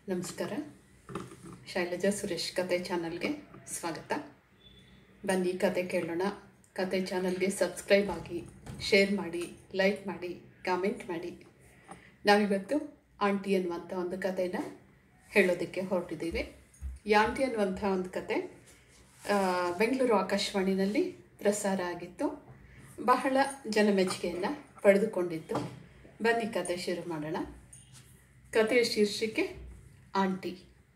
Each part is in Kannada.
ನಮಸ್ಕಾರ ಶೈಲಜಾ ಸುರೇಶ್ ಕತೆ ಚಾನಲ್ಗೆ ಸ್ವಾಗತ ಬನ್ನಿ ಕತೆ ಕೇಳೋಣ ಕತೆ ಚಾನಲ್ಗೆ ಸಬ್ಸ್ಕ್ರೈಬ್ ಆಗಿ ಶೇರ್ ಮಾಡಿ ಲೈಕ್ ಮಾಡಿ ಕಾಮೆಂಟ್ ಮಾಡಿ ನಾವಿವತ್ತು ಆಂಟಿ ಅನ್ನುವಂಥ ಒಂದು ಕಥೆನ ಹೇಳೋದಕ್ಕೆ ಹೊರಟಿದ್ದೀವಿ ಈ ಆಂಟಿ ಅನ್ನುವಂಥ ಒಂದು ಕತೆ ಆ, ಬೆಂಗಳೂರು ಆಕಾಶವಾಣಿನಲ್ಲಿ ಪ್ರಸಾರ ಆಗಿತ್ತು ಬಹಳ ಜನಮೆಚ್ಚುಗೆಯನ್ನು ಪಡೆದುಕೊಂಡಿತ್ತು ಬನ್ನಿ ಕತೆ ಶುರು ಮಾಡೋಣ ಕಥೆಯ ಶೀರ್ಷಿಕೆ ಆಂಟಿ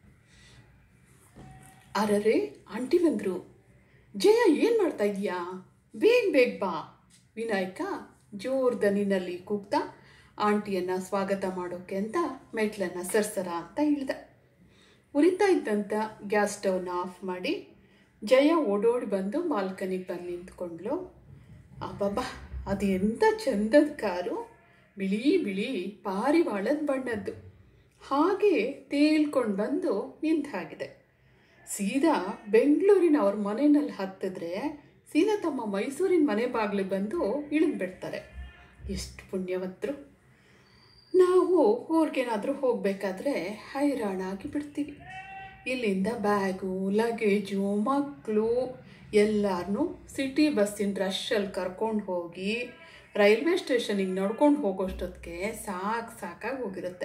ಅರರೆ ಆಂಟಿ ಬಂದರು ಜಯ ಏನು ಮಾಡ್ತಾ ಇದೀಯಾ ಬೇಗ ಬೇಗ ಬಾ ವಿನಾಯಕ ಜೋರ್ ದನಿನಲ್ಲಿ ಕೂಗ್ತಾ ಆಂಟಿಯನ್ನ ಸ್ವಾಗತ ಮಾಡೋಕೆ ಅಂತ ಮೆಟ್ಲನ್ನ ಸರ್ಸರ ಅಂತ ಇಳ್ದ ಉರಿತಾ ಇದ್ದಂಥ ಗ್ಯಾಸ್ ಸ್ಟವ್ನ ಆಫ್ ಮಾಡಿ ಜಯ ಓಡೋಡಿ ಬಂದು ಬಾಲ್ಕನಿಗೆ ಬಂದು ನಿಂತ್ಕೊಂಡ್ಲು ಅಬ್ಬಬ್ಬಾ ಅದು ಎಂಥ ಚಂದದ ಕಾರು ಬಿಳಿ ಬಿಳಿ ಪಾರಿವಾಳದ ಬಣ್ಣದ್ದು ಹಾಗೆ ತೇಲ್ಕೊಂಡು ಬಂದು ನಿಂತ ಹಾಗಿದೆ ಸೀದಾ ಬೆಂಗಳೂರಿನ ಅವ್ರ ಮನೆಯಲ್ಲಿ ಹತ್ತಿದ್ರೆ ಸೀದಾ ತಮ್ಮ ಮೈಸೂರಿನ ಮನೆ ಬಾಗಿಲು ಬಂದು ಇಳಿದ್ಬಿಡ್ತಾರೆ ಎಷ್ಟು ಪುಣ್ಯವಂತರು ನಾವು ಊರಿಗೇನಾದರೂ ಹೋಗಬೇಕಾದ್ರೆ ಹೈರಾಣಾಗಿ ಬಿಡ್ತೀವಿ ಇಲ್ಲಿಂದ ಬ್ಯಾಗು ಲಗೇಜು ಮಕ್ಕಳು ಎಲ್ಲರನ್ನೂ ಸಿಟಿ ಬಸ್ಸಿನ ರಶಲ್ಲಿ ಕರ್ಕೊಂಡು ಹೋಗಿ ರೈಲ್ವೆ ಸ್ಟೇಷನಿಗೆ ನಡ್ಕೊಂಡು ಹೋಗೋಷ್ಟೊತ್ತಿಗೆ ಸಾಕು ಸಾಕಾಗಿ ಹೋಗಿರುತ್ತೆ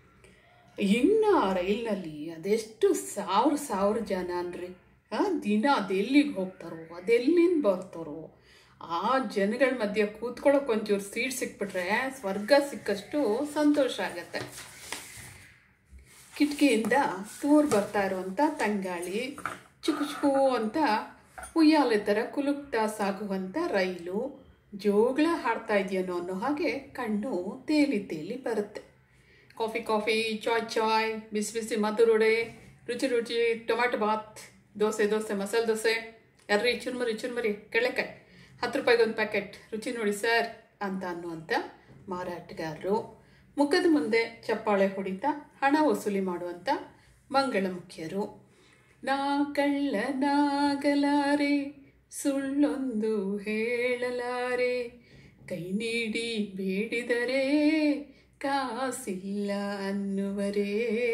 ಇನ್ನು ರೈಲ್ನಲ್ಲಿ ಅದೆಷ್ಟು ಸಾವಿರ ಸಾವಿರ ಜನ ಅನ್ರಿ ಹಾಂ ದಿನ ಅದೆಲ್ಲಿಗೆ ಹೋಗ್ತಾರೋ ಅದೆಲ್ಲಿಂದ ಬರ್ತಾರೋ ಆ ಜನಗಳ ಮಧ್ಯೆ ಕೂತ್ಕೊಳ್ಳೋಕೆ ಒಂಚೂರು ಸೀಟ್ ಸಿಕ್ಬಿಟ್ರೆ ಸ್ವರ್ಗ ಸಿಕ್ಕಷ್ಟು ಸಂತೋಷ ಆಗತ್ತೆ ಕಿಟಕಿಯಿಂದ ತೂರ್ ಬರ್ತಾ ಇರುವಂಥ ತಂಗಾಳಿ ಚುಕು ಚುಕು ಅಂತ ಉಯ್ಯಾಲೆ ಥರ ಕುಲುಕ್ತಾ ಸಾಗುವಂಥ ರೈಲು ಜೋಗಳ ಹಾಡ್ತಾ ಇದೆಯೇನೋ ಅನ್ನೋ ಹಾಗೆ ಕಣ್ಣು ತೇಲಿ ತೇಲಿ ಬರುತ್ತೆ ಕಾಫಿ ಕಾಫಿ ಚಾಯ್ ಚಾಯ್ ಬಿಸಿ ಬಿಸಿ ಮಧುರೊಡೆ ರುಚಿ ರುಚಿ ಟೊಮ್ಯಾಟೊ ಬಾತ್ ದೋಸೆ ದೋಸೆ ಮಸಾಲೆ ದೋಸೆ ಎರ್ರಿ ಚುರ್ಮರಿ ಚುರ್ಮರಿ ಕೆಳಕಾಯಿ ಹತ್ತು ರೂಪಾಯಿಗೆ ಒಂದು ಪ್ಯಾಕೆಟ್ ರುಚಿ ನೋಡಿ ಸರ್ ಅಂತ ಅನ್ನುವಂಥ ಮಾರಾಟಗಾರರು ಮುಖದ ಮುಂದೆ ಚಪ್ಪಾಳೆ ಹೊಡಿತಾ ಹಣ ವಸೂಲಿ ಮಾಡುವಂಥ ಮಂಗಳ ಮುಖ್ಯರು ನಾ ಕಳ್ಳನಾಗಲಾರೆ ಸುಳ್ಳೊಂದು ಹೇಳಲಾರೆ ಕೈ ನೀಡಿ ಬೇಡಿದರೆ ಕಾಸಿಲ್ಲ ಅನ್ನುವರೇ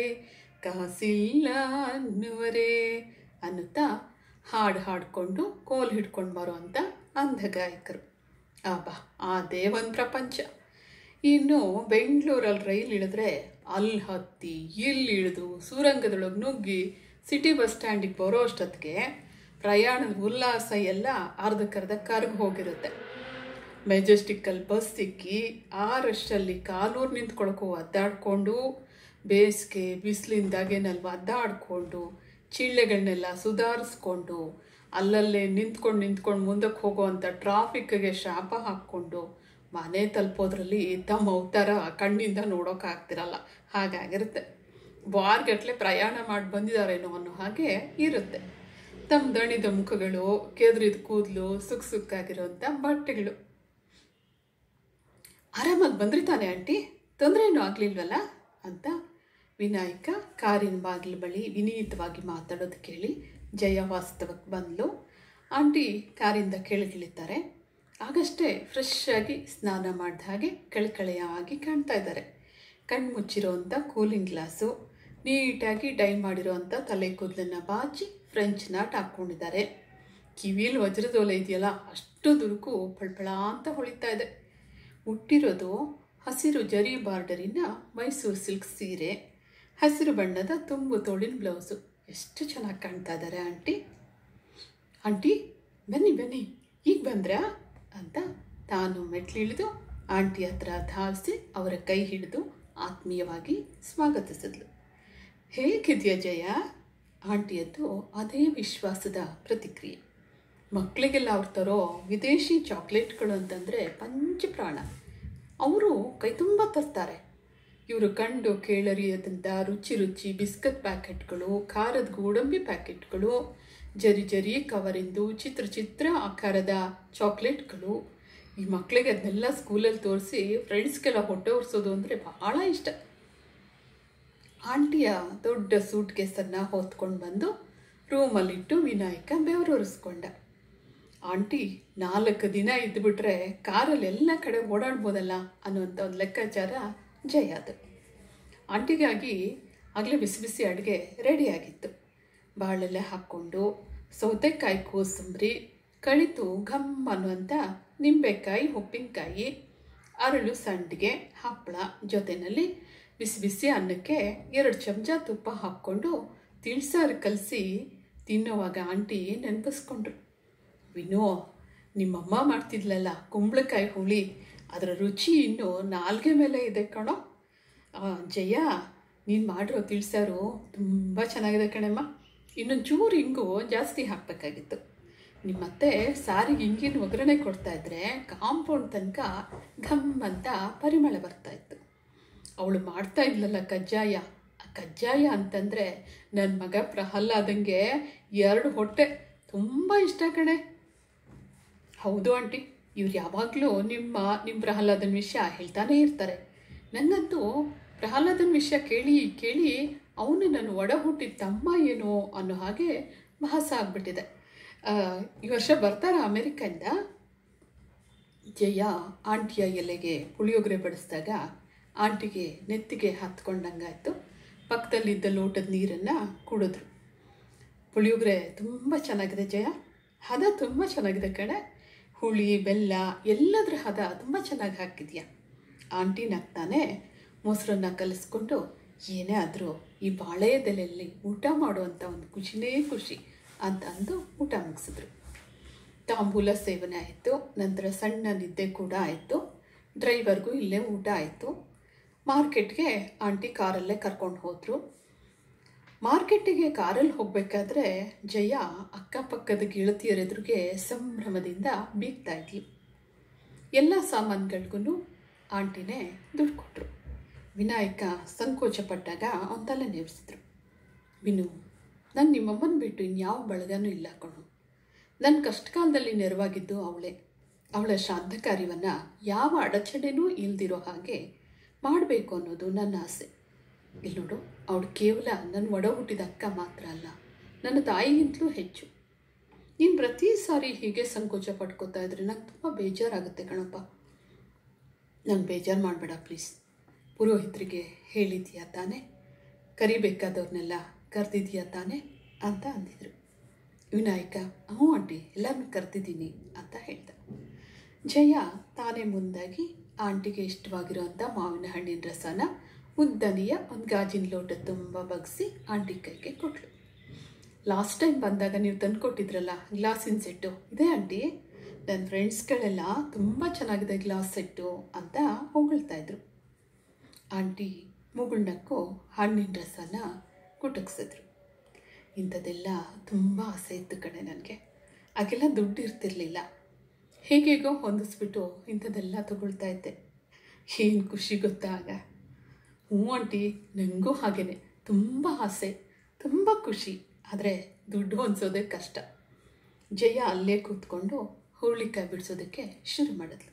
ಕಾಸಿಲ್ಲ ಅನ್ನುವರೇ ಅನ್ನುತ್ತಾ ಹಾಡು ಹಾಡಿಕೊಂಡು ಕೋಲ್ ಹಿಡ್ಕೊಂಡು ಬರುವಂಥ ಅಂಧಗಾಯಕರು ಆಬಾ ಅದೇ ಒಂದು ಪ್ರಪಂಚ ಇನ್ನು ಬೆಂಗಳೂರಲ್ಲಿ ರೈಲ್ ಇಳಿದ್ರೆ ಅಲ್ಲಿ ಹತ್ತಿ ಇಲ್ಲಿ ಇಳಿದು ಸುರಂಗದೊಳಗೆ ನುಗ್ಗಿ ಸಿಟಿ ಬಸ್ ಸ್ಟ್ಯಾಂಡಿಗೆ ಬರೋ ಅಷ್ಟೊತ್ತಿಗೆ ಪ್ರಯಾಣದ ಉಲ್ಲಾಸ ಎಲ್ಲ ಅರ್ಧಕ್ಕರ್ಧ ಕರ್ಗ್ ಹೋಗಿರುತ್ತೆ ಮೆಜೆಸ್ಟಿಕ್ಕಲ್ಲಿ ಬಸ್ ಸಿಕ್ಕಿ ಆ ರಷ್ಟಲ್ಲಿ ಕಾಲೂರು ನಿಂತ್ಕೊಳಕ್ಕೂ ಒದ್ದಾಡಿಕೊಂಡು ಬೇಸಿಗೆ ಬಿಸಿಲಿಂದಾಗೇನಲ್ಲಿ ಒದ್ದಾಡಿಕೊಂಡು ಚಿಳ್ಳೆಗಳನ್ನೆಲ್ಲ ಸುಧಾರಿಸ್ಕೊಂಡು ಅಲ್ಲಲ್ಲೇ ನಿಂತ್ಕೊಂಡು ನಿಂತ್ಕೊಂಡು ಮುಂದಕ್ಕೆ ಹೋಗುವಂಥ ಟ್ರಾಫಿಕ್ಗೆ ಶಾಪ ಹಾಕ್ಕೊಂಡು ಮನೆ ತಲುಪೋದ್ರಲ್ಲಿ ತಮ್ಮ ಅವತಾರ ಕಣ್ಣಿಂದ ನೋಡೋಕ್ಕಾಗ್ತಿರಲ್ಲ ಹಾಗಾಗಿರುತ್ತೆ ವಾರಗಟ್ಟಲೆ ಪ್ರಯಾಣ ಮಾಡಿ ಬಂದಿದ್ದಾರೇನೋ ಅನ್ನೋ ಹಾಗೆ ಇರುತ್ತೆ ತಮ್ಮ ದಣಿದ ಮುಖಗಳು ಕೆದ್ರಿದ ಕೂದಲು ಸುಕ್ ಸುಕ್ಕಾಗಿರೋಂಥ ಬಟ್ಟೆಗಳು ಆರಾಮಾಗಿ ಬಂದ್ರಿ ತಾನೆ ಆಂಟಿ ತೊಂದರೆ ಏನೂ ಆಗಲಿಲ್ವಲ್ಲ ಅಂತ ವಿನಾಯಕ ಕಾರಿನ ಬಾಗಿಲು ಬಳಿ ವಿನೀತವಾಗಿ ಮಾತಾಡೋದು ಕೇಳಿ ಜಯ ವಾಸ್ತವಕ್ಕೆ ಬಂದ್ಲು ಆಂಟಿ ಕಾರಿಂದ ಕೆಳಗಿಳಿತಾರೆ ಆಗಷ್ಟೇ ಫ್ರೆಶ್ ಆಗಿ ಸ್ನಾನ ಮಾಡಿದ ಹಾಗೆ ಕಳಕಳೆಯಾಗಿ ಕಾಣ್ತಾ ಇದ್ದಾರೆ ಕಣ್ಣು ಮುಚ್ಚಿರೋವಂಥ ಕೂಲಿಂಗ್ ಗ್ಲಾಸು ನೀಟಾಗಿ ಡೈ ಮಾಡಿರೋವಂಥ ತಲೆ ಕೂದಲನ್ನು ಬಾಚಿ ಫ್ರೆಂಚ್ ನಾಟ್ ಹಾಕ್ಕೊಂಡಿದ್ದಾರೆ ಕಿವಿಯಲ್ಲಿ ವಜ್ರದೋಲೆ ಇದೆಯಲ್ಲ ಅಷ್ಟು ದುರುಕು ಪಳ್ಪಳ ಅಂತ ಹೊಳಿತಾ ಇದೆ ಹುಟ್ಟಿರೋದು ಹಸಿರು ಜರಿ ಬಾರ್ಡರಿನ ಮೈಸೂರು ಸಿಲ್ಕ್ ಸೀರೆ ಹಸಿರು ಬಣ್ಣದ ತುಂಬು ತೋಳಿನ ಬ್ಲೌಸು ಎಷ್ಟು ಚೆನ್ನಾಗಿ ಕಾಣ್ತಾ ಇದ್ದಾರೆ ಆಂಟಿ ಆಂಟಿ ಬನ್ನಿ ಬನ್ನಿ ಈಗ ಬಂದ್ರಾ ಅಂತ ತಾನು ಮೆಟ್ಲಿಳಿದು ಆಂಟಿ ಹತ್ರ ಧಾವಿಸಿ ಅವರ ಕೈ ಹಿಡಿದು ಆತ್ಮೀಯವಾಗಿ ಸ್ವಾಗತಿಸಿದ್ಲು ಹೇಗಿದೆಯಾ ಜಯ ಆಂಟಿಯದ್ದು ಅದೇ ವಿಶ್ವಾಸದ ಪ್ರತಿಕ್ರಿಯೆ ಮಕ್ಕಳಿಗೆಲ್ಲ ಅವ್ರು ತರೋ ವಿದೇಶಿ ಚಾಕ್ಲೇಟ್ಗಳು ಅಂತಂದರೆ ಪಂಚಪ್ರಾಣ ಅವರು ಕೈ ತುಂಬ ತರ್ತಾರೆ ಇವರು ಕಂಡು ಕೇಳರಿಯದಂಥ ರುಚಿ ರುಚಿ ಬಿಸ್ಕತ್ ಪ್ಯಾಕೆಟ್ಗಳು ಖಾರದ ಗೋಡಂಬಿ ಪ್ಯಾಕೆಟ್ಗಳು ಜರಿ ಜರಿ ಕವರಿಂದು ಚಿತ್ರ ಚಿತ್ರ ಆಕಾರದ ಚಾಕ್ಲೇಟ್ಗಳು ಈ ಮಕ್ಕಳಿಗೆ ಅದನ್ನೆಲ್ಲ ಸ್ಕೂಲಲ್ಲಿ ತೋರಿಸಿ ಫ್ರೆಂಡ್ಸ್ಗೆಲ್ಲ ಹೊಟ್ಟೆ ಒರೆಸೋದು ಅಂದರೆ ಬಹಳ ಇಷ್ಟ ಆಂಟಿಯ ದೊಡ್ಡ ಸೂಟ್ ಕೇಸನ್ನು ಹೊತ್ಕೊಂಡು ಬಂದು ರೂಮಲ್ಲಿಟ್ಟು ವಿನಾಯಕ ಬೆವರೊರೆಸ್ಕೊಂಡ ಆಂಟಿ ನಾಲ್ಕು ದಿನ ಇದ್ದುಬಿಟ್ರೆ ಕಾರಲ್ಲಿ ಎಲ್ಲ ಕಡೆ ಓಡಾಡ್ಬೋದಲ್ಲ ಅನ್ನುವಂಥ ಒಂದು ಲೆಕ್ಕಾಚಾರ ಜಯದು ಆಂಟಿಗಾಗಿ ಆಗಲೇ ಬಿಸಿ ಬಿಸಿ ಅಡುಗೆ ರೆಡಿಯಾಗಿತ್ತು ಬಾಳೆಲೆ ಹಾಕ್ಕೊಂಡು ಸೌತೆಕಾಯಿ ಕೋಸಂಬರಿ ಕಳಿತು ಘಮ್ ಅನ್ನುವಂಥ ನಿಂಬೆಕಾಯಿ ಉಪ್ಪಿನಕಾಯಿ ಅರಳು ಸಂಡಿಗೆ ಹಪ್ಪಳ ಜೊತೆಯಲ್ಲಿ ಬಿಸಿ ಬಿಸಿ ಅನ್ನಕ್ಕೆ ಎರಡು ಚಮಚ ತುಪ್ಪ ಹಾಕ್ಕೊಂಡು ತಿಳಿಸಾರು ಕಲಸಿ ತಿನ್ನೋವಾಗ ಆಂಟಿ ನೆನಪಿಸ್ಕೊಂಡ್ರು ವಿನೋ ನಿಮ್ಮಮ್ಮ ಮಾಡ್ತಿದ್ಲಲ್ಲ ಕುಂಬಳಕಾಯಿ ಹುಳಿ ಅದರ ರುಚಿ ಇನ್ನು ನಾಲ್ಗೆ ಮೇಲೆ ಇದೆ ಕಣೋ ಆ, ಜಯ ನೀನು ಮಾಡಿರೋ ತಿಳಿಸಾರು ತುಂಬ ಚೆನ್ನಾಗಿದೆ ಕಣಮ್ಮ ಇನ್ನೊಂದು ಚೂರು ಹಿಂಗು ಜಾಸ್ತಿ ಹಾಕಬೇಕಾಗಿತ್ತು ನಿಮ್ಮತ್ತೆ ಸಾರಿಗೆ ಹಿಂಗಿನ ಒಗ್ಗರಣೆ ಕೊಡ್ತಾ ಇದ್ರೆ ಕಾಂಪೌಂಡ್ ತನಕ ಘಮ್ ಅಂತ ಪರಿಮಳ ಬರ್ತಾ ಇತ್ತು ಅವಳು ಮಾಡ್ತಾ ಇದ್ಲಲ್ಲ ಕಜ್ಜಾಯ ಆ ಕಜ್ಜಾಯ ಅಂತಂದರೆ ನನ್ನ ಮಗ ಪ್ರಹ್ಲಾದಂಗೆ ಎರಡು ಹೊಟ್ಟೆ ತುಂಬ ಇಷ್ಟ ಕಣೆ ಹೌದು ಆಂಟಿ ಇವ್ರು ಯಾವಾಗಲೂ ನಿಮ್ಮ ನಿಮ್ಮ ಪ್ರಹ್ಲಾದನ ವಿಷಯ ಹೇಳ್ತಾನೇ ಇರ್ತಾರೆ ನನಗಂತೂ ಪ್ರಹ್ಲಾದನ ವಿಷಯ ಕೇಳಿ ಕೇಳಿ ಅವನು ನನ್ನ ಒಡ ಹುಟ್ಟಿದ ತಮ್ಮ ಏನೋ ಅನ್ನೋ ಹಾಗೆ ಭಾಸ ಆಗ್ಬಿಟ್ಟಿದೆ ಆ, ಈ ವರ್ಷ ಬರ್ತಾರ ಅಮೆರಿಕದಿಂದ ಜಯ ಆಂಟಿಯ ಎಲೆಗೆ ಪುಳಿಯೋಗರೆ ಬಡಿಸಿದಾಗ ಆಂಟಿಗೆ ನೆತ್ತಿಗೆ ಹತ್ಕೊಂಡಂಗಾಯ್ತು ಪಕ್ಕದಲ್ಲಿದ್ದ ಲೋಟದ ನೀರನ್ನು ಕುಡಿದ್ರು ಪುಳಿಯೋಗರೆ ತುಂಬ ಚೆನ್ನಾಗಿದೆ ಜಯ ಹದ ತುಂಬ ಚೆನ್ನಾಗಿದೆ ಕಣೆ ಹುಳಿ ಬೆಲ್ಲ ಎಲ್ಲದರ ಹದ ತುಂಬ ಚೆನ್ನಾಗಿ ಹಾಕಿದ್ಯಾ ಆಂಟಿ ನಗ್ತಾನೆ ಮೊಸರನ್ನ ಕಲಿಸ್ಕೊಂಡು ಏನೇ ಆದರೂ ಈ ಬಾಳೆದೆಲೆಯಲ್ಲಿ ಊಟ ಮಾಡುವಂಥ ಒಂದು ಖುಷಿನೇ ಖುಷಿ ಅಂತ ಅಂದು ಊಟ ಮುಗಿಸಿದ್ರು ತಾಂಬೂಲ ಸೇವನೆ ಆಯಿತು ನಂತರ ಸಣ್ಣ ನಿದ್ದೆ ಕೂಡ ಆಯಿತು ಡ್ರೈವರ್ಗೂ ಇಲ್ಲೇ ಊಟ ಆಯಿತು ಮಾರ್ಕೆಟ್ಗೆ ಆಂಟಿ ಕಾರಲ್ಲೇ ಕರ್ಕೊಂಡು ಹೋದರು ಮಾರ್ಕೆಟಿಗೆ ಕಾರಲ್ಲಿ ಹೋಗಬೇಕಾದ್ರೆ ಜಯ ಅಕ್ಕಪಕ್ಕದ ಗೆಳತಿಯರ ಎದುರಿಗೆ ಸಂಭ್ರಮದಿಂದ ಬೀಗ್ತಾ ಇದ್ಲು ಎಲ್ಲ ಸಾಮಾನುಗಳಿಗೂ ಆಂಟಿನೇ ದುಡ್ಡು ಕೊಟ್ಟರು ವಿನಾಯಕ ಸಂಕೋಚ ಪಟ್ಟಾಗ ಅವನ ತಲೆ ನೇರಿಸಿದ್ರು ವಿನು ನಾನು ನಿಮ್ಮಮ್ಮನ ಬಿಟ್ಟು ಇನ್ಯಾವ ಬಳಗನೂ ಇಲ್ಲ ಕಣು ನನ್ನ ಕಷ್ಟಕಾಲದಲ್ಲಿ ನೆರವಾಗಿದ್ದು ಅವಳೇ ಅವಳ ಶ್ರಾದ್ದ ಕಾರ್ಯವನ್ನು ಯಾವ ಅಡಚಣೆನೂ ಇಲ್ದಿರೋ ಹಾಗೆ ಮಾಡಬೇಕು ಅನ್ನೋದು ನನ್ನ ಆಸೆ ಇಲ್ಲಿ ನೋಡು ಅವಳು ಕೇವಲ ನನ್ನ ಒಡ ಹುಟ್ಟಿದ ಅಕ್ಕ ಮಾತ್ರ ಅಲ್ಲ ನನ್ನ ತಾಯಿಗಿಂತಲೂ ಹೆಚ್ಚು ನೀನು ಪ್ರತಿ ಸಾರಿ ಹೀಗೆ ಸಂಕೋಚ ಪಡ್ಕೋತಾ ಇದ್ರೆ ನಂಗೆ ತುಂಬ ಬೇಜಾರಾಗುತ್ತೆ ಕಣಪ್ಪ ನಂಗೆ ಬೇಜಾರು ಮಾಡಬೇಡ ಪ್ಲೀಸ್ ಪುರೋಹಿತರಿಗೆ ಹೇಳಿದ್ಯಾ ತಾನೇ ಕರಿಬೇಕಾದವ್ರನ್ನೆಲ್ಲ ಕರೆದಿದ್ಯಾ ತಾನೇ ಅಂತ ಅಂದಿದ್ರು ವಿನಾಯಕ ಹ್ಞೂ ಆಂಟಿ ಎಲ್ಲರನ್ನೂ ಕರೆದಿದ್ದೀನಿ ಅಂತ ಹೇಳ್ದ ಜಯ ತಾನೇ ಮುಂದಾಗಿ ಆಂಟಿಗೆ ಇಷ್ಟವಾಗಿರೋಂಥ ಮಾವಿನ ಹಣ್ಣಿನ ರಸನ ಉದ್ದನೆಯ ಒಂದು ಗಾಜಿನ ಲೋಟ ತುಂಬ ಬಗ್ಸಿ ಆಂಟಿ ಕೈಗೆ ಕೊಟ್ಲು ಲಾಸ್ಟ್ ಟೈಮ್ ಬಂದಾಗ ನೀವು ತಂದು ಕೊಟ್ಟಿದ್ರಲ್ಲ ಗ್ಲಾಸಿನ ಸೆಟ್ಟು ಇದೇ ಆಂಟಿ ನನ್ನ ಫ್ರೆಂಡ್ಸ್ಗಳೆಲ್ಲ ತುಂಬ ಚೆನ್ನಾಗಿದೆ ಗ್ಲಾಸ್ ಸೆಟ್ಟು ಅಂತ ಹೊಗಳ್ತಾ ಇದ್ರು ಆಂಟಿ ಮುಗುಳ್ನಕ್ಕೂ ಹಣ್ಣಿನ ರಸನ ಕುಟುಕ್ಸಿದ್ರು ಇಂಥದ್ದೆಲ್ಲ ತುಂಬ ಆಸೆ ಇತ್ತು ಕಣೆ ನನಗೆ ಆಗೆಲ್ಲ ದುಡ್ಡು ಇರ್ತಿರ್ಲಿಲ್ಲ ಹೇಗೇಗೋ ಹೊಂದಿಸ್ಬಿಟ್ಟು ಇಂಥದ್ದೆಲ್ಲ ತಗೊಳ್ತಾ ಇದ್ದೆ ಏನು ಖುಷಿ ಗೊತ್ತಾ ಆಗ ಹ್ಞೂ ಆಂಟಿ ನನಗೂ ಹಾಗೇನೆ ತುಂಬ ಆಸೆ ತುಂಬ ಖುಷಿ ಆದರೆ ದುಡ್ಡು ಹೊಂದಿಸೋದೇ ಕಷ್ಟ ಜಯ ಅಲ್ಲೇ ಕೂತ್ಕೊಂಡು ಹುರುಳಿಕಾಯಿ ಬಿಡಿಸೋದಕ್ಕೆ ಶುರು ಮಾಡಿದ್ಲು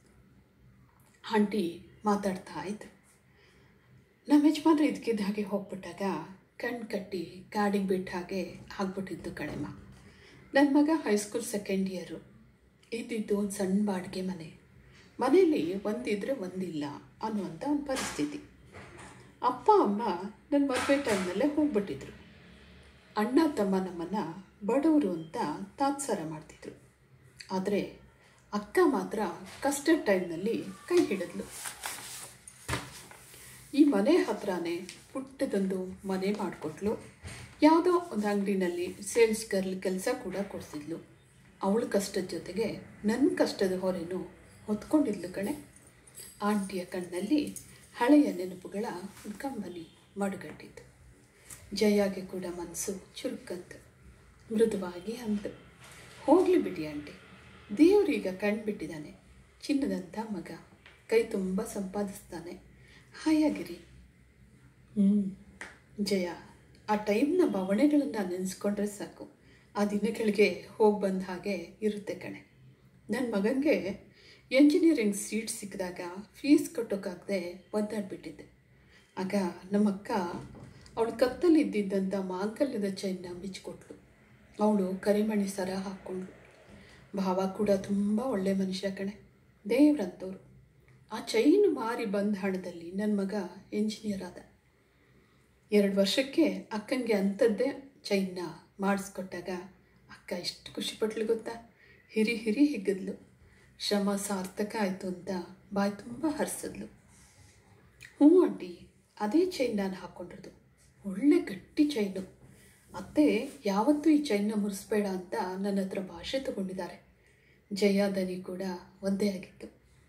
ಆಂಟಿ ಮಾತಾಡ್ತಾ ಇದ್ರು ನಮ್ಮ ಯಜಮಾನ್ರು ಇದಕ್ಕಿದ್ದ ಹಾಗೆ ಹೋಗ್ಬಿಟ್ಟಾಗ ಕಣ್ಣು ಕಟ್ಟಿ ಗಾಡಿಗೆ ಬಿಟ್ಟ ಹಾಗೆ ಆಗ್ಬಿಟ್ಟಿದ್ದು ಕಣೆಮ್ಮ ನನ್ನ ಮಗ ಹೈಸ್ಕೂಲ್ ಸೆಕೆಂಡ್ ಇಯರು ಇದ್ದಿದ್ದು ಒಂದು ಸಣ್ಣ ಬಾಡಿಗೆ ಮನೆ ಮನೆಯಲ್ಲಿ ಒಂದಿದ್ರೆ ಒಂದಿಲ್ಲ ಅನ್ನುವಂಥ ಒಂದು ಪರಿಸ್ಥಿತಿ ಅಪ್ಪ ಅಮ್ಮ ನನ್ನ ಮದುವೆ ಟೈಮ್ನಲ್ಲೇ ಹೋಗ್ಬಿಟ್ಟಿದ್ರು ಅಣ್ಣ ತಮ್ಮ ನಮ್ಮನ್ನು ಬಡವರು ಅಂತ ತಾತ್ಸಾರ ಮಾಡ್ತಿದ್ರು ಆದರೆ ಅಕ್ಕ ಮಾತ್ರ ಕಷ್ಟದ ಟೈಮ್ನಲ್ಲಿ ಕೈ ಹಿಡಿದ್ಲು ಈ ಮನೆ ಹತ್ರನೇ ಪುಟ್ಟದೊಂದು ಮನೆ ಮಾಡಿಕೊಟ್ಲು ಯಾವುದೋ ಒಂದು ಅಂಗಡಿನಲ್ಲಿ ಸೇಲ್ಸ್ ಗರ್ಲ್ ಕೆಲಸ ಕೂಡ ಕೊಡಿಸಿದ್ಲು ಅವಳ ಕಷ್ಟದ ಜೊತೆಗೆ ನನ್ನ ಕಷ್ಟದ ಹೊರೆನೂ ಹೊತ್ಕೊಂಡಿದ್ಲು ಕಣೆ ಆಂಟಿಯ ಕಣ್ಣಲ್ಲಿ ಹಳೆಯ ನೆನಪುಗಳ ಕಂಬನಿ ಮಡುಗಟ್ಟಿತ್ತು ಜಯಾಗೆ ಕೂಡ ಮನಸ್ಸು ಚುರುಕಂತು ಮೃದುವಾಗಿ ಅಂತು ಹೋಗಲಿ ಬಿಡಿ ಆಂಟಿ ದೇವರೀಗ ಕಣ್ಬಿಟ್ಟಿದ್ದಾನೆ ಚಿನ್ನದಂಥ ಮಗ ಕೈ ತುಂಬ ಸಂಪಾದಿಸ್ತಾನೆ ಹಾಯಾಗಿರಿ ಹ್ಞೂ ಜಯ ಆ ಟೈಮ್ನ ಭಾವನೆಗಳನ್ನು ನೆನೆಸ್ಕೊಂಡ್ರೆ ಸಾಕು ಆ ದಿನಗಳಿಗೆ ಹೋಗಿ ಬಂದ ಹಾಗೆ ಇರುತ್ತೆ ಕಣೆ ನನ್ನ ಮಗನಿಗೆ ಎಂಜಿನಿಯರಿಂಗ್ ಸೀಟ್ ಸಿಕ್ಕಿದಾಗ ಫೀಸ್ ಕಟ್ಟೋಕ್ಕಾಗದೆ ಒದ್ದಾಡ್ಬಿಟ್ಟಿದ್ದೆ ಆಗ ನಮ್ಮಕ್ಕ ಅವಳು ಕತ್ತಲ್ಲಿ ಇದ್ದಿದ್ದಂಥ ಮಾಂಗಲ್ಯದ ಚೈನ್ನ ಬಿಚ್ಚಿಕೊಟ್ಲು ಅವಳು ಕರಿಮಣಿ ಸರ ಹಾಕ್ಕೊಂಡ್ಳು ಭಾವ ಕೂಡ ತುಂಬ ಒಳ್ಳೆ ಮನುಷ್ಯ ಕಣೆ ದೇವ್ರಂತವ್ರು ಆ ಚೈನ್ ಮಾರಿ ಬಂದ ಹಣದಲ್ಲಿ ನನ್ನ ಮಗ ಎಂಜಿನಿಯರ್ ಆದ ಎರಡು ವರ್ಷಕ್ಕೆ ಅಕ್ಕಂಗೆ ಅಂಥದ್ದೇ ಚೈನ್ನ ಮಾಡಿಸ್ಕೊಟ್ಟಾಗ ಅಕ್ಕ ಎಷ್ಟು ಖುಷಿಪಟ್ಲು ಗೊತ್ತಾ ಹಿರಿ ಹಿರಿ ಹಿಗ್ಗದ್ಲು ಶ್ರಮ ಸಾರ್ಥಕ ಆಯಿತು ಅಂತ ಬಾಯಿ ತುಂಬ ಹರಿಸಿದ್ಲು ಹ್ಞೂ ಆಂಟಿ ಅದೇ ಚೈನ್ ನಾನು ಹಾಕ್ಕೊಂಡಿರೋದು ಒಳ್ಳೆ ಗಟ್ಟಿ ಚೈನು ಅತ್ತೆ ಯಾವತ್ತೂ ಈ ಚೈನ್ನ ಮುರಿಸ್ಬೇಡ ಅಂತ ನನ್ನ ಹತ್ರ ಭಾಷೆ ತಗೊಂಡಿದ್ದಾರೆ ಜಯ ದನಿ ಕೂಡ ಒಂದೇ ಆಗಿತ್ತು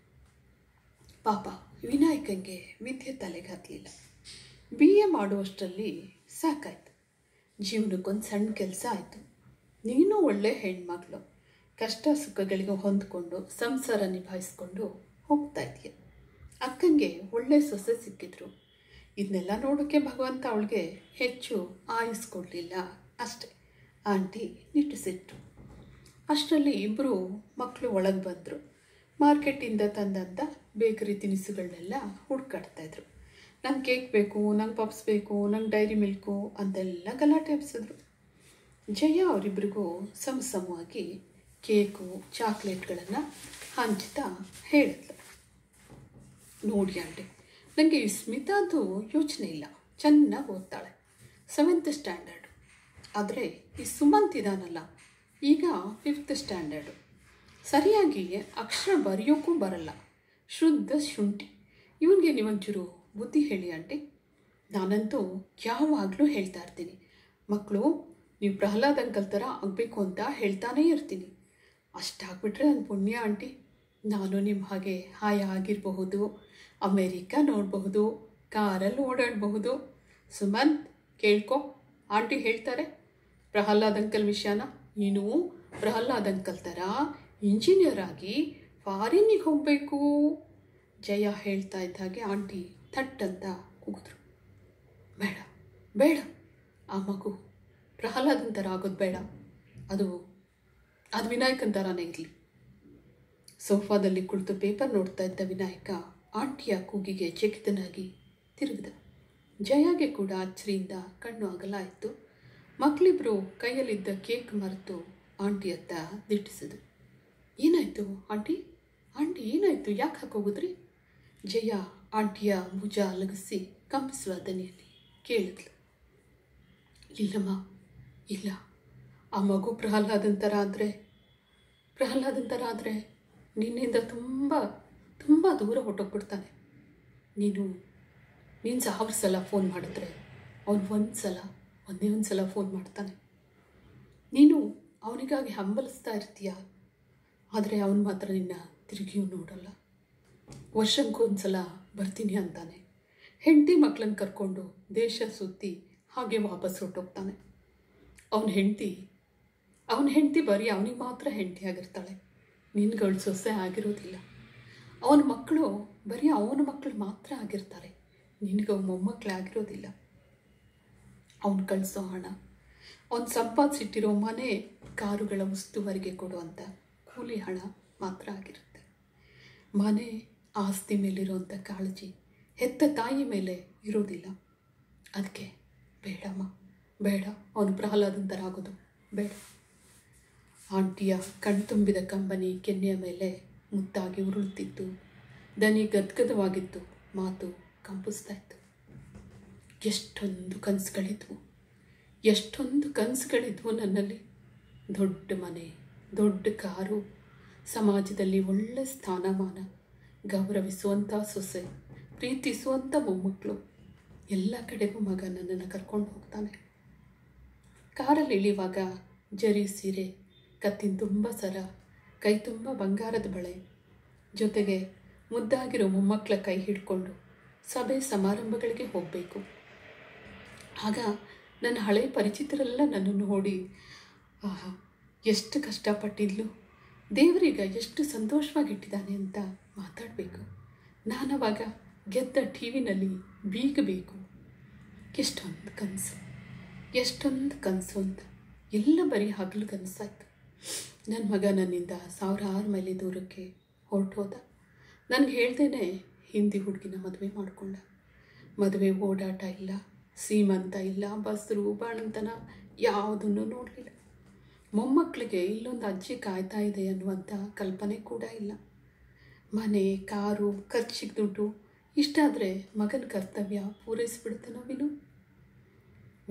ಪಾಪ ವಿನಾಯಕಂಗೆ ವಿದ್ಯೆ ತಲೆಗೆ ಹತ್ತಲಿಲ್ಲ ಬಿ ಎ ಮಾಡುವಷ್ಟರಲ್ಲಿ ಸಾಕಾಯ್ತು ಜೀವನಕ್ಕೊಂದು ಸಣ್ಣ ಕೆಲಸ ಆಯಿತು ನೀನು ಒಳ್ಳೆ ಹೆಣ್ಮಗಳು ಕಷ್ಟ ಸುಖಗಳಿಗೆ ಹೊಂದ್ಕೊಂಡು ಸಂಸಾರ ನಿಭಾಯಿಸ್ಕೊಂಡು ಹೋಗ್ತಾ ಇದೆಯಾ ಅಕ್ಕಂಗೆ ಒಳ್ಳೆ ಸೊಸೆ ಸಿಕ್ಕಿದ್ರು ಇದನ್ನೆಲ್ಲ ನೋಡೋಕ್ಕೆ ಭಗವಂತ ಅವಳಿಗೆ ಹೆಚ್ಚು ಆಯುಸ್ ಕೊಡಲಿಲ್ಲ ಅಷ್ಟೆ ಆಂಟಿ ನಿಟ್ಟುಸಿಟ್ರು ಅಷ್ಟರಲ್ಲಿ ಇಬ್ಬರು ಮಕ್ಕಳು ಒಳಗೆ ಬಂದರು ಮಾರ್ಕೆಟಿಂದ ತಂದಂಥ ಬೇಕರಿ ತಿನಿಸುಗಳನ್ನೆಲ್ಲ ಹುಡ್ಕಾಡ್ತಾಯಿದ್ರು ನಂಗೆ ಕೇಕ್ ಬೇಕು ನಂಗೆ ಪಪ್ಸ್ ಬೇಕು ನಂಗೆ ಡೈರಿ ಮಿಲ್ಕು ಅಂತೆಲ್ಲ ಗಲಾಟೆ ಎಬ್ಸಿದ್ರು ಜಯ ಅವರಿಬ್ಬರಿಗೂ ಸಮ ಸಮವಾಗಿ ಕೇಕು ಚಾಕ್ಲೇಟ್ಗಳನ್ನು ಹಂಚ್ತಾ ಹೇಳಿದ್ಲು ನೋಡಿ ಆಂಟಿ ನನಗೆ ಈ ಸ್ಮಿತಾದು ಯೋಚನೆ ಇಲ್ಲ ಚೆನ್ನಾಗಿ ಓದ್ತಾಳೆ ಸೆವೆಂತ್ ಸ್ಟ್ಯಾಂಡರ್ಡು ಆದರೆ ಈ ಸುಮಂತ್ ಇದಾನಲ್ಲ ಈಗ ಫಿಫ್ತ್ ಸ್ಟ್ಯಾಂಡರ್ಡು ಸರಿಯಾಗಿ ಅಕ್ಷರ ಬರೆಯೋಕ್ಕೂ ಬರಲ್ಲ ಶುದ್ಧ ಶುಂಠಿ ಇವನಿಗೆ ನೀವೊಂಚೂರು ಬುದ್ಧಿ ಹೇಳಿ ಆಂಟಿ ನಾನಂತೂ ಯಾವಾಗಲೂ ಹೇಳ್ತಾ ಇರ್ತೀನಿ ಮಕ್ಕಳು ನೀವು ಪ್ರಹ್ಲಾದ್ ಅಂಕಲ್ ಥರ ಆಗಬೇಕು ಅಂತ ಹೇಳ್ತಾನೇ ಇರ್ತೀನಿ ಅಷ್ಟಾಗ್ಬಿಟ್ರೆ ನನ್ನ ಪುಣ್ಯ ಆಂಟಿ ನಾನು ನಿಮ್ಮ ಹಾಗೆ ಹಾಯ ಆಗಿರಬಹುದು ಅಮೇರಿಕಾ ನೋಡಬಹುದು ಕಾರಲ್ಲಿ ಓಡಾಡಬಹುದು ಸುಮಂತ್ ಕೇಳ್ಕೊ ಆಂಟಿ ಹೇಳ್ತಾರೆ ಪ್ರಹ್ಲಾದ್ ಅಂಕಲ್ ವಿಷಯನ ನೀನು ಪ್ರಹ್ಲಾದ್ ಅಂಕಲ್ ಥರ ಇಂಜಿನಿಯರ್ ಆಗಿ ಫಾರಿನ್ನಿಗೆ ಹೋಗಬೇಕು ಜಯ ಹೇಳ್ತಾ ಇದ್ದ ಹಾಗೆ ಆಂಟಿ ಥಟ್ ಅಂತ ಕೂಗಿದ್ರು ಬೇಡ ಬೇಡ ಆ ಮಗು ಪ್ರಹ್ಲಾದನ್ ಥರ ಆಗೋದು ಬೇಡ ಅದು ಅದು ವಿನಾಯಕನ್ ಥರನೇ ಇರಲಿ ಸೋಫಾದಲ್ಲಿ ಕುಳಿತು ಪೇಪರ್ ನೋಡ್ತಾ ಇದ್ದ ವಿನಾಯಕ ಆಂಟಿಯ ಕೂಗಿಗೆ ಚಕಿತನಾಗಿ ತಿರುಗಿದ ಜಯಾಗೆ ಕೂಡ ಅಚ್ಚರಿಯಿಂದ ಕಣ್ಣು ಅಗಲಾಯಿತು ಮಕ್ಕಳಿಬ್ಬರು ಕೈಯಲ್ಲಿದ್ದ ಕೇಕ್ ಮರೆತು ಆಂಟಿ ಹತ್ತ ದಿಟ್ಟಿಸಿದು ಏನಾಯಿತು ಆಂಟಿ ಆಂಟಿ ಏನಾಯಿತು ಯಾಕೆ ಹಾಕೋಗಿದ್ರಿ ಜಯ ಆಂಟಿಯ ಭುಜ ಅಲಗಿಸಿ ಕಂಪಿಸುವ ದನಿಯಲ್ಲಿ ಕೇಳಿದ್ಲು ಇಲ್ಲಮ್ಮ ಇಲ್ಲ ಆ ಮಗು ಪ್ರಹ್ಲಾದನ್ ಥರ ಆದರೆ ಪ್ರಹ್ಲಾದನ್ ಥರ ಆದರೆ ನಿನ್ನಿಂದ ತುಂಬ ತುಂಬ ದೂರ ಹೊಟ್ಟೋಗ್ಬಿಡ್ತಾನೆ ನೀನು ನೀನು ಸಾವಿರ ಸಲ ಫೋನ್ ಮಾಡಿದ್ರೆ ಅವನು ಒಂದು ಸಲ ಒಂದೇ ಒಂದು ಸಲ ಫೋನ್ ಮಾಡ್ತಾನೆ ನೀನು ಅವನಿಗಾಗಿ ಹಂಬಲಿಸ್ತಾ ಇರ್ತೀಯ ಆದರೆ ಅವನು ಮಾತ್ರ ನಿನ್ನ ತಿರುಗಿಯೂ ನೋಡಲ್ಲ ವರ್ಷಕ್ಕೊಂದು ಸಲ ಬರ್ತೀನಿ ಅಂತಾನೆ ಹೆಂಡತಿ ಮಕ್ಕಳನ್ನ ಕರ್ಕೊಂಡು ದೇಶ ಸುತ್ತಿ ಹಾಗೆ ವಾಪಸ್ ಹೊರಟೋಗ್ತಾನೆ ಅವನ ಹೆಂಡತಿ ಅವನ ಹೆಂಡತಿ ಬರೀ ಅವನಿಗೆ ಮಾತ್ರ ಹೆಂಡತಿ ಆಗಿರ್ತಾಳೆ ನಿನ್ಗಳು ಸೊಸೆ ಆಗಿರೋದಿಲ್ಲ ಅವನ ಮಕ್ಕಳು ಬರೀ ಅವನ ಮಕ್ಕಳು ಮಾತ್ರ ಆಗಿರ್ತಾರೆ ನಿನಗೆ ಮೊಮ್ಮಕ್ಕಳೇ ಆಗಿರೋದಿಲ್ಲ ಅವನು ಕಳಿಸೋ ಹಣ ಅವನು ಸಂಪಾದಿಸಿಟ್ಟಿರೋ ಮನೆ ಕಾರುಗಳ ಉಸ್ತುವರಿಗೆ ಕೊಡುವಂಥ ಕೂಲಿ ಹಣ ಮಾತ್ರ ಆಗಿರುತ್ತೆ ಮನೆ ಆಸ್ತಿ ಮೇಲಿರುವಂಥ ಕಾಳಜಿ ಹೆತ್ತ ತಾಯಿ ಮೇಲೆ ಇರೋದಿಲ್ಲ ಅದಕ್ಕೆ ಬೇಡಮ್ಮ ಬೇಡ ಅವನು ಪ್ರಹ್ಲಾದನ್ ಥರ ಆಗೋದು ಬೇಡ ಆಂಟಿಯ ಕಣ್ತುಂಬಿದ ಕಂಬನಿ ಕೆನ್ನೆಯ ಮೇಲೆ ಮುತ್ತಾಗಿ ಉರುಳುತ್ತಿತ್ತು ದನಿ ಗದ್ಗದವಾಗಿತ್ತು ಮಾತು ಕಂಪಿಸ್ತಾ ಇತ್ತು ಎಷ್ಟೊಂದು ಕನಸುಗಳಿದ್ವು ಎಷ್ಟೊಂದು ಕನಸುಗಳಿದ್ವು ನನ್ನಲ್ಲಿ ದೊಡ್ಡ ಮನೆ ದೊಡ್ಡ ಕಾರು ಸಮಾಜದಲ್ಲಿ ಒಳ್ಳೆ ಸ್ಥಾನಮಾನ ಗೌರವಿಸುವಂಥ ಸೊಸೆ ಪ್ರೀತಿಸುವಂಥ ಮೊಮ್ಮಕ್ಕಳು ಎಲ್ಲ ಕಡೆಗೂ ಮಗ ನನ್ನನ್ನು ಕರ್ಕೊಂಡು ಹೋಗ್ತಾನೆ ಕಾರಲ್ಲಿ ಇಳಿಯುವಾಗ ಜರಿ ಸೀರೆ ಕತ್ತಿನ ತುಂಬ ಸರ ಕೈ ತುಂಬ ಬಂಗಾರದ ಬಳೆ ಜೊತೆಗೆ ಮುದ್ದಾಗಿರೋ ಮೊಮ್ಮಕ್ಕಳ ಕೈ ಹಿಡ್ಕೊಂಡು ಸಭೆ ಸಮಾರಂಭಗಳಿಗೆ ಹೋಗಬೇಕು ಆಗ ನನ್ನ ಹಳೆ ಪರಿಚಿತರೆಲ್ಲ ನನ್ನನ್ನು ನೋಡಿ ಆಹಾ ಎಷ್ಟು ಕಷ್ಟಪಟ್ಟಿದ್ಲು ದೇವರೀಗ ಎಷ್ಟು ಸಂತೋಷವಾಗಿಟ್ಟಿದ್ದಾನೆ ಅಂತ ಮಾತಾಡಬೇಕು ನಾನವಾಗ ಗೆದ್ದ ಟಿ ವಿನಲ್ಲಿ ಬೀಗಬೇಕು ಎಷ್ಟೊಂದು ಕನಸು ಎಷ್ಟೊಂದು ಕನಸು ಅಂತ ಎಲ್ಲ ಬರೀ ಹಗಲು ಕನಸಾಯ್ತು ನನ್ನ ಮಗ ನನ್ನಿಂದ ಸಾವಿರಾರು ಮೈಲಿ ದೂರಕ್ಕೆ ಹೊರಟೋದ ನನಗೆ ಹೇಳ್ದೇನೆ ಹಿಂದಿ ಹುಡುಗಿನ ಮದುವೆ ಮಾಡಿಕೊಂಡ ಮದುವೆ ಓಡಾಟ ಇಲ್ಲ ಸೀಮಂತ ಇಲ್ಲ ಬಸ್ರು ಬಾಣಂತನ ಯಾವುದನ್ನು ನೋಡಲಿಲ್ಲ ಮೊಮ್ಮಕ್ಕಳಿಗೆ ಇಲ್ಲೊಂದು ಅಜ್ಜಿ ಕಾಯ್ತಾ ಇದೆ ಅನ್ನುವಂಥ ಕಲ್ಪನೆ ಕೂಡ ಇಲ್ಲ ಮನೆ ಕಾರು ಖರ್ಚಿಗೆ ದುಡ್ಡು ಇಷ್ಟಾದರೆ ಮಗನ ಕರ್ತವ್ಯ ಪೂರೈಸಿಬಿಡ್ತಾನೋ ವಿನು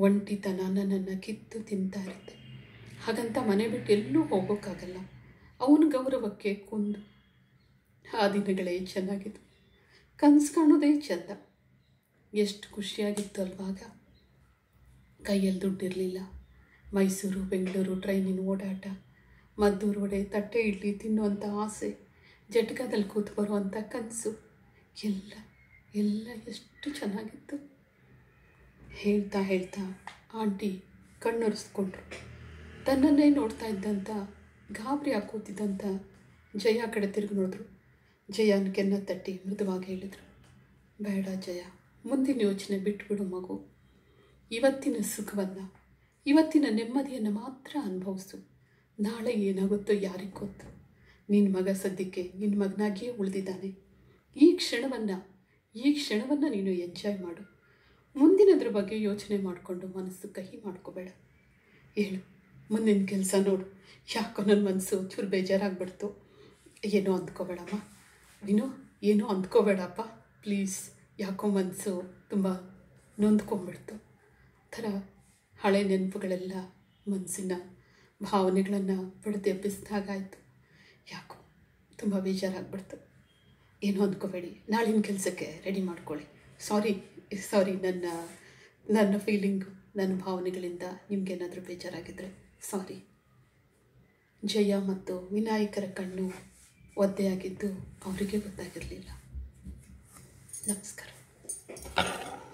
ಒಂಟಿತನ ನನ್ನನ್ನು ಕಿತ್ತು ತಿಂತಾ ಇರುತ್ತೆ ಹಾಗಂತ ಮನೆ ಬಿಟ್ಟು ಎಲ್ಲೂ ಹೋಗೋಕ್ಕಾಗಲ್ಲ ಅವನ ಗೌರವಕ್ಕೆ ಕುಂದು ಆ ದಿನಗಳೇ ಚೆನ್ನಾಗಿತ್ತು ಕನಸು ಕಾಣೋದೇ ಚೆಂದ ಎಷ್ಟು ಖುಷಿಯಾಗಿತ್ತು ಅಲ್ವಾಗ ಕೈಯಲ್ಲಿ ದುಡ್ಡಿರಲಿಲ್ಲ ಮೈಸೂರು ಬೆಂಗಳೂರು ಟ್ರೈನಿನ ಓಡಾಟ ಮದ್ದೂರು ವಡೆ ತಟ್ಟೆ ಇಡ್ಲಿ ತಿನ್ನುವಂಥ ಆಸೆ ಜಟ್ಕಾದಲ್ಲಿ ಕೂತು ಬರುವಂಥ ಕನಸು ಎಲ್ಲ ಎಲ್ಲ ಎಷ್ಟು ಚೆನ್ನಾಗಿತ್ತು ಹೇಳ್ತಾ ಹೇಳ್ತಾ ಆಂಟಿ ಕಣ್ಣೊರೆಸ್ಕೊಂಡ್ರು ತನ್ನನ್ನೇ ನೋಡ್ತಾ ಇದ್ದಂಥ ಗಾಬರಿ ಕೂತಿದ್ದಂಥ ಜಯ ಕಡೆ ತಿರುಗಿ ನೋಡಿದ್ರು ಜಯನ ಕೆನ್ನ ತಟ್ಟಿ ಮೃದುವಾಗಿ ಹೇಳಿದರು ಬೇಡ ಜಯ ಮುಂದಿನ ಯೋಚನೆ ಬಿಟ್ಬಿಡು ಮಗು ಇವತ್ತಿನ ಸುಖವನ್ನು ಇವತ್ತಿನ ನೆಮ್ಮದಿಯನ್ನು ಮಾತ್ರ ಅನುಭವಿಸು ನಾಳೆ ಏನಾಗುತ್ತೋ ಯಾರಿಗೆ ಗೊತ್ತು ನಿನ್ನ ಮಗ ಸದ್ಯಕ್ಕೆ ನಿನ್ನ ಮಗನಾಗಿಯೇ ಉಳಿದಿದ್ದಾನೆ ಈ ಕ್ಷಣವನ್ನು ಈ ಕ್ಷಣವನ್ನು ನೀನು ಎಂಜಾಯ್ ಮಾಡು ಮುಂದಿನದ್ರ ಬಗ್ಗೆ ಯೋಚನೆ ಮಾಡಿಕೊಂಡು ಮನಸ್ಸು ಕಹಿ ಮಾಡ್ಕೋಬೇಡ ಹೇಳು ಮುಂದಿನ ಕೆಲಸ ನೋಡು ಯಾಕೋ ನನ್ನ ಮನಸ್ಸು ಚೂರು ಬೇಜಾರಾಗ್ಬಿಡ್ತು ಏನೋ ಅಂದ್ಕೋಬೇಡಮ್ಮ ನೀನು ಏನೋ ಅಂದ್ಕೋಬೇಡಪ್ಪ ಪ್ಲೀಸ್ ಯಾಕೋ ಮನಸ್ಸು ತುಂಬ ನೊಂದ್ಕೊಂಡ್ಬಿಡ್ತು ಥರ ಹಳೆ ನೆನಪುಗಳೆಲ್ಲ ಮನಸ್ಸಿನ ಭಾವನೆಗಳನ್ನು ಬಡಿದೆಬ್ಬಿಸಿದಾಗಾಯಿತು ಯಾಕೋ ತುಂಬ ಬೇಜಾರಾಗ್ಬಿಡ್ತು ಏನೋ ಅಂದ್ಕೋಬೇಡಿ ನಾಳಿನ ಕೆಲಸಕ್ಕೆ ರೆಡಿ ಮಾಡ್ಕೊಳ್ಳಿ ಸಾರಿ ಸಾರಿ ನನ್ನ ನನ್ನ ಫೀಲಿಂಗು ನನ್ನ ಭಾವನೆಗಳಿಂದ ನಿಮಗೇನಾದರೂ ಬೇಜಾರಾಗಿದ್ದರೆ ಸಾರಿ ಜಯ ಮತ್ತು ವಿನಾಯಕರ ಕಣ್ಣು ಒದ್ದೆಯಾಗಿದ್ದು ಅವರಿಗೆ ಗೊತ್ತಾಗಿರಲಿಲ್ಲ ನಮಸ್ಕಾರ